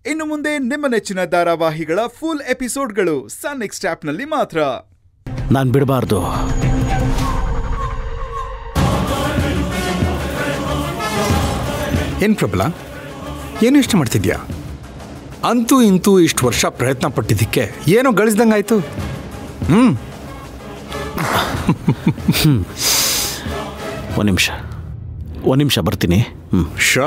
ಇನ್ನು ಮುಂದೆ ನಿಮ್ಮ ನೆಚ್ಚಿನ ಧಾರಾವಾಹಿಗಳ ಫುಲ್ ಎಪಿಸೋಡ್ಗಳು ಸನ್ ನೆಕ್ಸ್ಟ್ ಆಪ್ನಲ್ಲಿ ಮಾತ್ರ ನಾನು ಬಿಡಬಾರ್ದು ಏನು ಪ್ರಬಲ ಏನು ಇಷ್ಟ ಮಾಡ್ತಿದ್ಯಾ ಅಂತೂ ಇಂತೂ ಇಷ್ಟು ವರ್ಷ ಪ್ರಯತ್ನ ಪಟ್ಟಿದ್ದಕ್ಕೆ ಏನೋ ಗಳಿಸ್ದಂಗಾಯ್ತು ಹ್ಞೂ ಒಂದು ನಿಮಿಷ ಒಂದು ನಿಮಿಷ ಬರ್ತೀನಿ ಹ್ಞೂ ಶಾ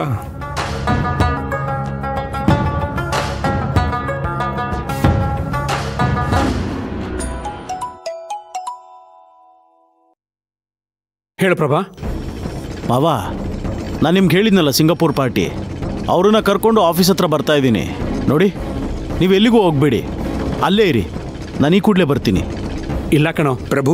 ಹೇಳು ಪ್ರಭಾ ಮಾವ ನಾನು ನಿಮ್ಗೆ ಹೇಳಿದ್ನಲ್ಲ ಸಿಂಗಾಪುರ್ ಪಾರ್ಟಿ ಅವ್ರನ್ನ ಕರ್ಕೊಂಡು ಆಫೀಸ್ ಹತ್ರ ಬರ್ತಾ ಇದ್ದೀನಿ ನೋಡಿ ನೀವು ಎಲ್ಲಿಗೂ ಹೋಗ್ಬೇಡಿ ಅಲ್ಲೇ ಇರಿ ನಾನು ಈ ಕೂಡಲೇ ಬರ್ತೀನಿ ಇಲ್ಲ ಕಣೋ ಪ್ರಭು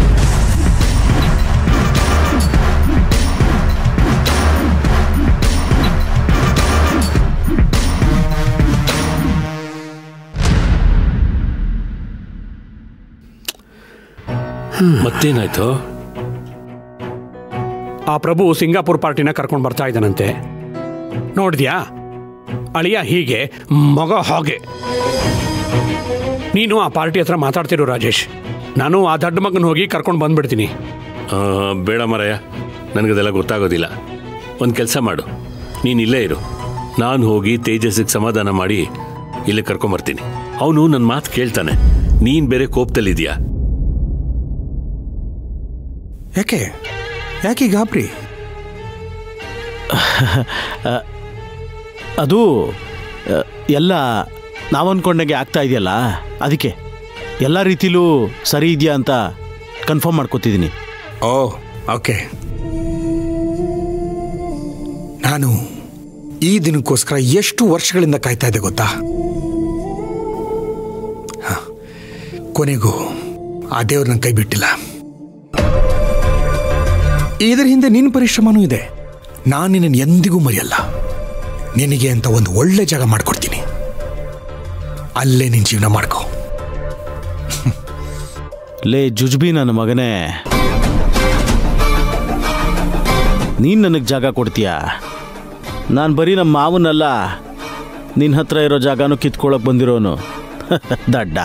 ಮತ್ತೇನಾಯ್ತು ಆ ಪ್ರಭು ಸಿಂಗಾಪುರ್ ಪಾರ್ಟಿನ ಕರ್ಕೊಂಡು ಬರ್ತಾ ಇದ್ದಾನಂತೆ ನೋಡಿದ್ಯಾ ಅಳಿಯ ಹೀಗೆ ಮಗ ಹಾಗೆ ನೀನು ಆ ಪಾರ್ಟಿ ಹತ್ರ ಮಾತಾಡ್ತಿರು ರಾಜೇಶ್ ನಾನು ಆ ದೊಡ್ಡ ಮಗನ ಹೋಗಿ ಕರ್ಕೊಂಡು ಬಂದ್ಬಿಡ್ತೀನಿ ಆ, ಬೇಡ ಮರಯ್ಯ ನನಗದೆಲ್ಲ ಗೊತ್ತಾಗೋದಿಲ್ಲ ಒಂದು ಕೆಲಸ ಮಾಡು ನೀನು ಇಲ್ಲೇ ಇರು ನಾನು ಹೋಗಿ ತೇಜಸ್ಸಿಗೆ ಸಮಾಧಾನ ಮಾಡಿ ಇಲ್ಲೇ ಕರ್ಕೊಂಬರ್ತೀನಿ ಅವನು ನನ್ನ ಮಾತು ಕೇಳ್ತಾನೆ ನೀನು ಬೇರೆ ಕೋಪದಲ್ಲಿದ್ಯಾ ಯಾಕೆ ಯಾಕೆ ಗಾಬರಿ ಅದು ಆ, ಎಲ್ಲ ನಾವು ಅಂದ್ಕೊಂಡಂಗೆ ಆಗ್ತಾ ಇದೆಯಲ್ಲ ಅದಕ್ಕೆ ಎಲ್ಲ ರೀತಿಲೂ ಸರಿ ಇದೆಯಾ ಅಂತ ಕನ್ಫರ್ಮ್ ಮಾಡ್ಕೋತಿದ್ದೀನಿ ಓ ಓಕೆ ನಾನು ಈ ದಿನಕ್ಕೋಸ್ಕರ ಎಷ್ಟು ವರ್ಷಗಳಿಂದ ಕಾಯ್ತಾ ಇದ್ದೆ ಗೊತ್ತಾ ಹ, ಕೊನೆಗೂ ಆ ದೇವ್ರ ನನ್ನ ಕೈ ಬಿಟ್ಟಿಲ್ಲ ಇದರ ಹಿಂದೆ ನಿನ್ನ ಪರಿಶ್ರಮನೂ ಇದೆ ನಾನು ನಿನ್ನನ್ನು ಎಂದಿಗೂ ಮರೆಯಲ್ಲ ನಿನಗೆ ಅಂತ ಒಂದು ಒಳ್ಳೆ ಜಾಗ ಮಾಡಿಕೊಡ್ತೀನಿ ಅಲ್ಲೇ ನಿನ್ನ ಜೀವನ ಮಾಡ್ಕೋ ಲೇ ಜುಜ್ಬಿ ನನ್ನ ಮಗನೇ ನೀನು ನನಗೆ ಜಾಗ ಕೊಡ್ತೀಯಾ ನಾನು ಬರೀ ನಮ್ಮ ಮಾವನಲ್ಲ ನಿನ್ನ ಹತ್ರ ಇರೋ ಜಾಗನೂ ಕಿತ್ಕೊಳಕ್ ಬಂದಿರೋನು ದಡ್ಡ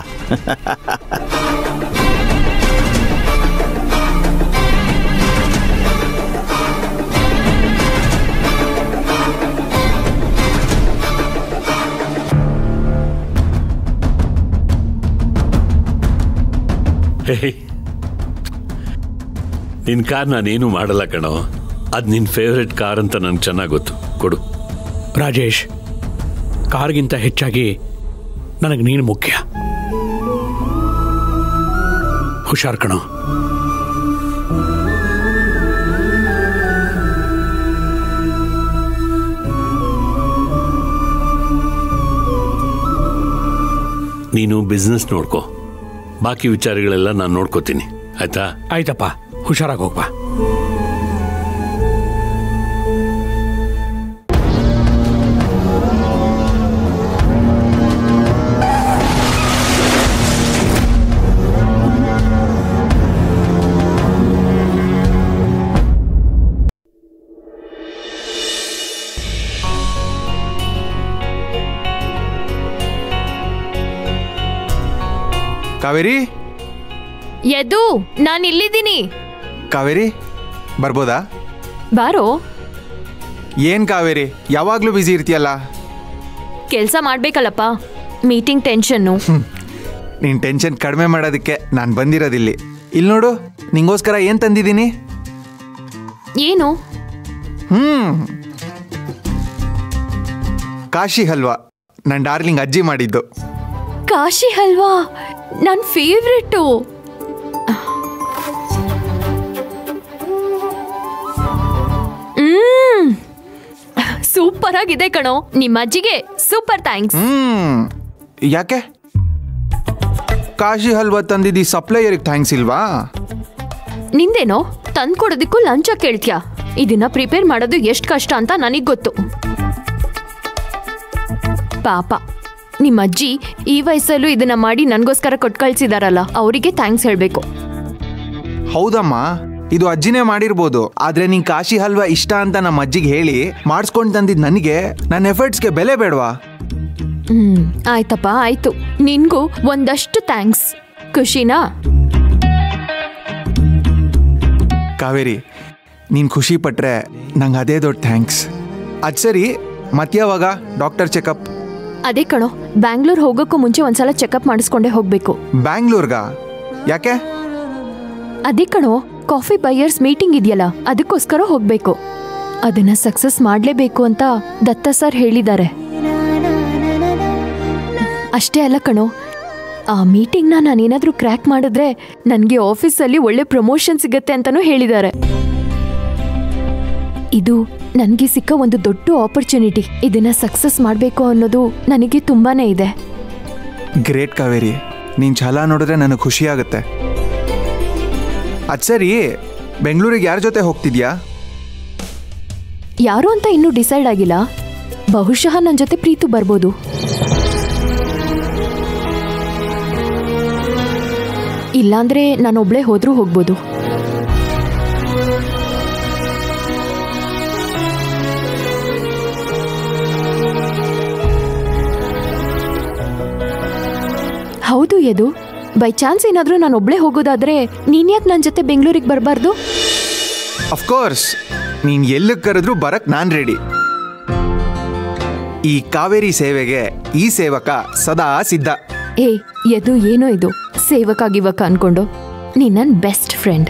ಹೇ ನಿನ್ನ ಕಾರ್ ನಾನೇನು ಮಾಡಲ್ಲ ಕಣೋ ಅದು ನಿನ್ನ ಫೇವ್ರೆಟ್ ಕಾರ್ ಅಂತ ನನಗೆ ಚೆನ್ನಾಗಿ ಗೊತ್ತು ಕೊಡು ರಾಜೇಶ್ ಕಾರ್ಗಿಂತ ಹೆಚ್ಚಾಗಿ ನನಗೆ ನೀನು ಮುಖ್ಯ ಹುಷಾರ್ ಕಣೋ ನೀನು ಬಿಸ್ನೆಸ್ ನೋಡ್ಕೋ ಬಾಕಿ ವಿಚಾರಗಳೆಲ್ಲ ನಾನು ನೋಡ್ಕೋತೀನಿ ಆಯ್ತಾ ಆಯ್ತಪ್ಪ ಹುಷಾರಾಗಿ ಹೋಗ್ಬಾ ಕಾವೇರಿ ಯದು ನಾನು ಇಲ್ಲಿದ್ದೀನಿ ಕಾವೇರಿ ಬರ್ಬೋದಾ ಬಾರೋ ಏನ್ ಕಾವೇರಿ ಯಾವಾಗ್ಲೂ ಬ್ಯುಸಿ ಇರ್ತೀಯಲ್ಲ ಕೆಲಸ ಮಾಡ್ಬೇಕಲ್ಲಪ್ಪ ಮೀಟಿಂಗ್ ಟೆನ್ಷನ್ನು ನೀನ್ ಟೆನ್ಷನ್ ಕಡಿಮೆ ಮಾಡೋದಕ್ಕೆ ನಾನು ಬಂದಿರೋದಿಲ್ಲಿ ಇಲ್ಲಿ ನೋಡು ನಿಂಗೋಸ್ಕರ ಏನ್ ತಂದಿದ್ದೀನಿ ಏನು ಹ್ಮ್ ಕಾಶಿ ಹಲ್ವಾ ನನ್ನ ಡಾರ್ಲಿಂಗ್ ಅಜ್ಜಿ ಮಾಡಿದ್ದು ಕಾಶಿ ಹಲ್ವಾ ನನ್ನ ಫೇವ್ರೆಟ್ಟು ಹ್ಮ್ ಸೂಪರ್ ಆಗಿದೆ ಕಣೋ ನಿಮ್ಮ ಅಜ್ಜಿಗೆ ಸೂಪರ್ ಥ್ಯಾಂಕ್ಸ್ ಹ್ಮ್ ಯಾಕೆ ಕಾಶಿ ಹಲ್ವಾ ತಂದಿದ್ದಿ ಸಪ್ಲೈಯರಿಗೆ ಥ್ಯಾಂಕ್ಸ್ ಇಲ್ವಾ ನಿಂದೇನೋ ತಂದ್ಕೊಡೋದಕ್ಕೂ ಲಂಚ ಕೇಳ್ತ್ಯಾ ಇದನ್ನ ಪ್ರಿಪೇರ್ ಮಾಡೋದು ಎಷ್ಟು ಕಷ್ಟ ಅಂತ ನನಗ್ ಗೊತ್ತು ಪಾಪ ನಿಮ್ಮ ಅಜ್ಜಿ ಈ ವಯಸ್ಸಲ್ಲೂ ಇದನ್ನ ಮಾಡಿ ನನಗೋಸ್ಕರ ಕೊಟ್ಟು ಕಳ್ಸಿದಾರಲ್ಲ ಅವರಿಗೆ ಥ್ಯಾಂಕ್ಸ್ ಹೇಳ್ಬೇಕು ಹೌದಮ್ಮ ಇದು ಅಜ್ಜಿನೇ ಮಾಡಿರ್ಬೋದು ಆದ್ರೆ ನೀನ್ ಕಾಶಿ ಹಲ್ವಾ ಇಷ್ಟ ಅಂತ ನಮ್ಮ ಅಜ್ಜಿಗೆ ಹೇಳಿ ಮಾಡಿಸ್ಕೊಂಡು ತಂದಿದ್ ನನಗೆ ನನ್ನ ಎಫರ್ಟ್ಸ್ಗೆ ಬೆಲೆ ಬೇಡವಾ ಹ್ಮ್ ಆಯ್ತಪ್ಪ ಆಯ್ತು ನಿನ್ಗೂ ಒಂದಷ್ಟು ಥ್ಯಾಂಕ್ಸ್ ಖುಷಿನಾ ಕಾವೇರಿ ನೀನು ಖುಷಿ ಪಟ್ರೆ ನಂಗೆ ಅದೇ ದೊಡ್ಡ ಥ್ಯಾಂಕ್ಸ್ ಅದು ಸರಿ ಮತ್ಯಾವಾಗ ಡಾಕ್ಟರ್ ಚೆಕಪ್ ಅದೇ ಕಣೋ ಬ್ಯಾಂಗ್ಳೂರ್ ಹೋಗೋಕ್ಕೂ ಮುಂಚೆ ಒಂದ್ಸಲ ಚೆಕಪ್ ಮಾಡಿಸ್ಕೊಂಡೇ ಹೋಗ್ಬೇಕು ಬ್ಯಾಂಗ್ಳೂರ್ಗ ಯಾಕೆ ಅದೇ ಕಣೋ ಕಾಫಿ ಬೈಯರ್ಸ್ ಮೀಟಿಂಗ್ ಇದೆಯಲ್ಲ ಅದಕ್ಕೋಸ್ಕರ ಹೋಗ್ಬೇಕು ಅದನ್ನ ಸಕ್ಸಸ್ ಮಾಡ್ಲೇಬೇಕು ಅಂತ ದತ್ತ ಸರ್ ಹೇಳಿದ್ದಾರೆ ಅಷ್ಟೇ ಅಲ್ಲ ಕಣೋ ಆ ಮೀಟಿಂಗ್ನ ನಾನೇನಾದ್ರೂ ಕ್ರ್ಯಾಕ್ ಮಾಡಿದ್ರೆ ನನಗೆ ಆಫೀಸಲ್ಲಿ ಒಳ್ಳೆ ಪ್ರಮೋಷನ್ ಸಿಗತ್ತೆ ಅಂತಾನೂ ಹೇಳಿದ್ದಾರೆ ಇದು ನನಗೆ ಸಿಕ್ಕ ಒಂದು ದೊಡ್ಡ ಆಪರ್ಚುನಿಟಿ ಇದನ್ನ ಸಕ್ಸಸ್ ಮಾಡಬೇಕು ಅನ್ನೋದು ನನಗೆ ತುಂಬಾನೇ ಇದೆ ಗ್ರೇಟ್ ಕಾವೇರಿ ನೀನು ಛಲ ನೋಡಿದ್ರೆ ನನಗೆ ಖುಷಿ ಆಗುತ್ತೆ ಅದು ಸರಿ ಬೆಂಗಳೂರಿಗೆ ಯಾರ ಜೊತೆ ಹೋಗ್ತಿದ್ಯಾ ಯಾರು ಅಂತ ಇನ್ನೂ ಡಿಸೈಡ್ ಆಗಿಲ್ಲ ಬಹುಶಃ ನನ್ನ ಜೊತೆ ಪ್ರೀತು ಬರ್ಬೋದು ಇಲ್ಲಾಂದ್ರೆ ನಾನೊಬ್ಳೆ ಹೋದ್ರೂ ಹೋಗ್ಬೋದು ಹೌದು ಯದು ಬೈ ಚಾನ್ಸ್ ಏನಾದ್ರೂ ನಾನು ಒಬ್ಳೆ ಹೋಗೋದಾದ್ರೆ ನೀನ್ಯಾಕೆ ನನ್ನ ಜೊತೆ ಬೆಂಗಳೂರಿಗೆ ಬರಬಾರ್ದು ಅಫ್ಕೋರ್ಸ್ ನೀನು ಎಲ್ಲಿಗೆ ಕರೆದ್ರೂ ಬರಕ್ ನಾನು ರೆಡಿ ಈ ಕಾವೇರಿ ಸೇವೆಗೆ ಈ ಸೇವಕ ಸದಾ ಸಿದ್ಧ ಏ ಯದು ಏನೋ ಇದು ಸೇವಕ ಗಿವಕ ಅನ್ಕೊಂಡು ನೀ ನನ್ ಬೆಸ್ಟ್ ಫ್ರೆಂಡ್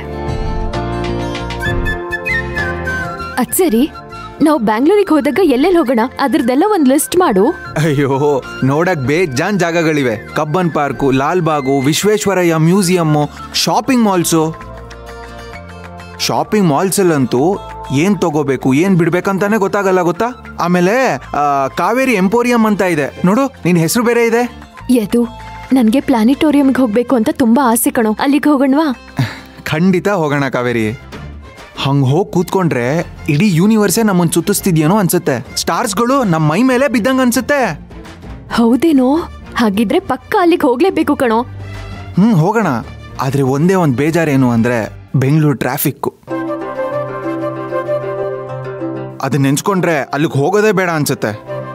ಅದ್ ಸರಿ ನಾವು ಬ್ಯಾಂಗ್ಳೂರಿಗೆ ಹೋದಾಗ ಎಲ್ಲೆಲ್ಲಿ ಹೋಗೋಣ ಅದ್ರದ್ದೆಲ್ಲ ಒಂದ್ ಲಿಸ್ಟ್ ಮಾಡು ಅಯ್ಯೋ ನೋಡಕ್ ಬೇಜಾನ್ ಜಾಗಗಳಿವೆ Cubbon park Lal Bagh Visvesvaraya museum shopping malls shopping ಮಾಲ್ಸಲ್ಲಂತೂ ಏನ್ ತಗೋಬೇಕು ಏನ್ ಬಿಡ್ಬೇಕಂತಾನೆ ಗೊತ್ತಾಗಲ್ಲ ಗೊತ್ತಾ ಆಮೇಲೆ ಆ, ಕಾವೇರಿ ಎಂಪೋರಿಯಂ ಅಂತ ಇದೆ ನೋಡು ನಿನ್ ಹೆಸರು ಬೇರೆ ಇದೆ ಯದು ನನ್ಗೆ ಪ್ಲಾನಿಟೋರಿಯಂಗೆ ಹೋಗ್ಬೇಕು ಅಂತ ತುಂಬಾ ಆಸೆ ಕಣೋ ಅಲ್ಲಿಗೆ ಹೋಗೋಣವಾ ಖಂಡಿತ ಹೋಗೋಣ ಕಾವೇರಿ ಹಂಗ್ ಹೋಗಿ ಕೂತ್ಕೊಂಡ್ರೆ ಇಡೀ ಯೂನಿವರ್ಸೇ ನಮ್ಮನ್ನ ಸುತ್ತಿಸ್ತಿದ್ಯೇನೋ ಅನ್ಸುತ್ತೆ ಸ್ಟಾರ್ಸ್ಗಳು ನಮ್ಮ ಮೈ ಮೇಲೆ ಬಿದ್ದಂಗ ಅನ್ಸುತ್ತೆ ಹೌದೇನೋ ಹಾಗಿದ್ರೆ ಪಕ್ಕ ಅಲ್ಲಿಗೆ ಹೋಗ್ಲೇಬೇಕು ಕಣೋ ಹ್ಮ್ ಹೋಗೋಣ ಆದ್ರೆ ಒಂದೇ ಒಂದು ಬೇಜಾರೇನು ಅಂದ್ರೆ ಬೆಂಗಳೂರು ಟ್ರಾಫಿಕ್ಕು ಅದನ್ನ ನೆನ್ಸ್ಕೊಂಡ್ರೆ ಅಲ್ಲಿಗೆ ಹೋಗೋದೇ ಬೇಡ ಅನ್ಸುತ್ತೆ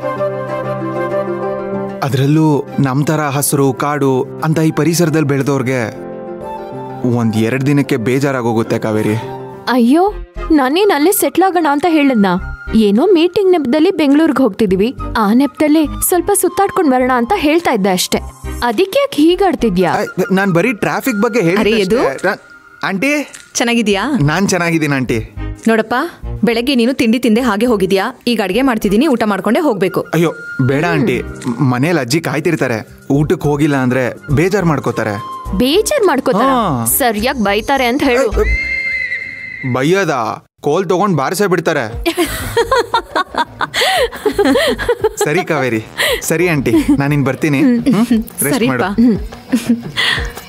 ಅದರಲ್ಲೂ ನಮ್ಮ ಥರ ಹಸಿರು ಕಾಡು ಅಂತ ಈ ಪರಿಸರದಲ್ಲಿ ಬೆಳೆದವ್ರಿಗೆ ಒಂದ್ ಎರಡು ದಿನಕ್ಕೆ ಬೇಜಾರಾಗೋಗುತ್ತೆ ಕಾವೇರಿ ಅಯ್ಯೋ ನಾನೇನ್ ಅಲ್ಲೇ ಸೆಟ್ಲ್ ಆಗೋಣ ಅಂತ ಹೇಳದ್ನ ಏನೋ ಮೀಟಿಂಗ್ ನೆಪದಲ್ಲಿ ಬೆಂಗಳೂರಿಗೆ ಹೋಗ್ತಿದೀವಿ ಆ ನೆಪದಲ್ಲಿ ಸ್ವಲ್ಪ ಸುತ್ತಾಡ್ಕೊಂಡ್ ಬರೋಣ ಅಂತ ಹೇಳ್ತಾ ಇದ್ದೆ ಅಷ್ಟೇ ಅದಕ್ಕೆ ಯಾಕೆ ಹೀಗಾಡ್ತಿದ್ಯಾ ನಾನು ಬರೀ ಟ್ರಾಫಿಕ್ ಬಗ್ಗೆ ಅರೆ, ಹೇಳಿ ಯದು? ಆಂಟಿ ಚೆನ್ನಾಗಿದ್ಯಾ ನಾನ್ ಚೆನ್ನಾಗಿದ್ದೀನಿ ಆಂಟಿ ನೋಡಪ್ಪ ಬೆಳಗ್ಗೆ ನೀನು ತಿಂಡಿ ತಿಂದೆ ಹಾಗೆ ಹೋಗಿದ್ಯಾ ಈಗ ಅಡ್ಗೆ ಮಾಡ್ತಿದ್ದೀನಿ ಊಟ ಮಾಡ್ಕೊಂಡೆ ಹೋಗ್ಬೇಕು ಅಯ್ಯೋ ಬೇಡ ಆಂಟಿ ಮನೇಲಿ ಅಜ್ಜಿ ಕಾಯ್ತಿರ್ತಾರೆ ಊಟಕ್ಕೆ ಹೋಗಿಲ್ಲ ಅಂದ್ರೆ ಬೇಜಾರ್ ಮಾಡ್ಕೋತಾರೆ ಬೇಜಾರ್ ಮಾಡ್ಕೋತಾರ ಹಾ. ಸರಿಯಾಗಿ ಬೈತಾರೆ ಅಂತ ಹೇಳು ಬೈಯದ ಕೋಲ್ ತಗೊಂಡ್ ಬಾರಿಸೇ ಬಿಡ್ತಾರೆ ಸರಿ ಕಾವೇರಿ ಸರಿ ಆಂಟಿ ನಾನಿನ್ ಬರ್ತೀನಿ ರೆಸ್ಟ್ ಮಾಡು ಸರಿಪಾ